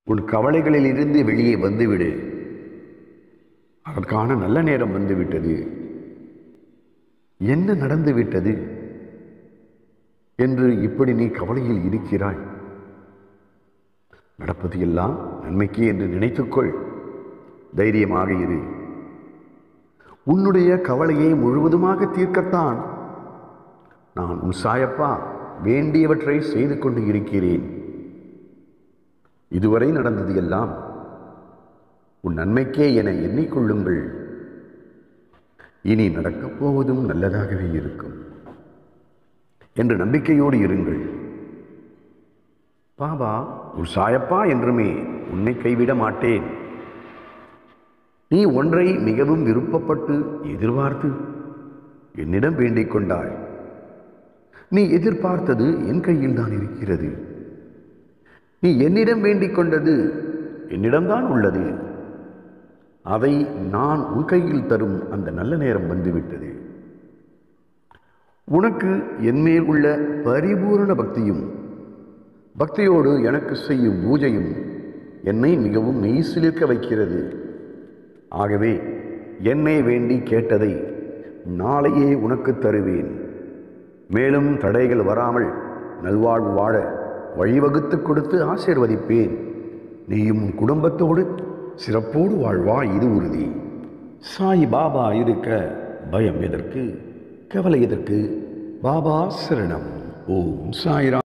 உன் கவலைகளில் இருந்து வெளியே வந்துவிடு அதற்கான நல்ல நேரம் வந்துவிட்டது என்ன நடந்து விட்டது என்று இப்படி நீ கவலையில் இருக்கிறாய் நடப்பது எல்லாம் நன்மைக்கு என்று நினைத்துக்கொள் தைரியமாக இரு உன்னுடைய கவலையை முழுவதுமாக தீர்க்கத்தான் நான் உன் சாயப்பா வேண்டியவற்றை செய்து கொண்டு இருக்கிறேன் இதுவரை நடந்தது எல்லாம் உன் நன்மைக்கே என எண்ணிக்கொள்ளுங்கள் இனி நடக்கப் போவதும் நல்லதாகவே இருக்கும் என்று நம்பிக்கையோடு இருங்கள் பாபா உன் சாயப்பா என்றுமே உன்னை கைவிட மாட்டேன் நீ ஒன்றை மிகவும் விருப்பப்பட்டு எதிர்பார்த்து என்னிடம் வேண்டிக் கொண்டாய் நீ எதிர்பார்த்தது என் கையில் தான் இருக்கிறது நீ என்னிடம் வேண்டிக் கொண்டது என்னிடம்தான் உள்ளது அதை நான் உன் கையில் தரும் அந்த நல்ல நேரம் வந்துவிட்டது உனக்கு என்மேல் உள்ள பரிபூரண பக்தியும் பக்தியோடு எனக்கு செய்யும் பூஜையும் என்னை மிகவும் மெய்சிலிர்க்க வைக்கிறது ஆகவே என்னை வேண்டி கேட்டதை நாளையே உனக்கு தருவேன் மேலும் தடைகள் வராமல் நல்வாழ்வு வாழ வழிவகுத்து கொடுத்து ஆசீர்வதிப்பேன் நீயும் உன் குடும்பத்தோடு சிறப்போடு வாழ்வா இது உறுதி சாய் பாபா இருக்க பயம் எதற்கு கவலை எதற்கு பாபா சரணம் ஓம் சாய்ராம்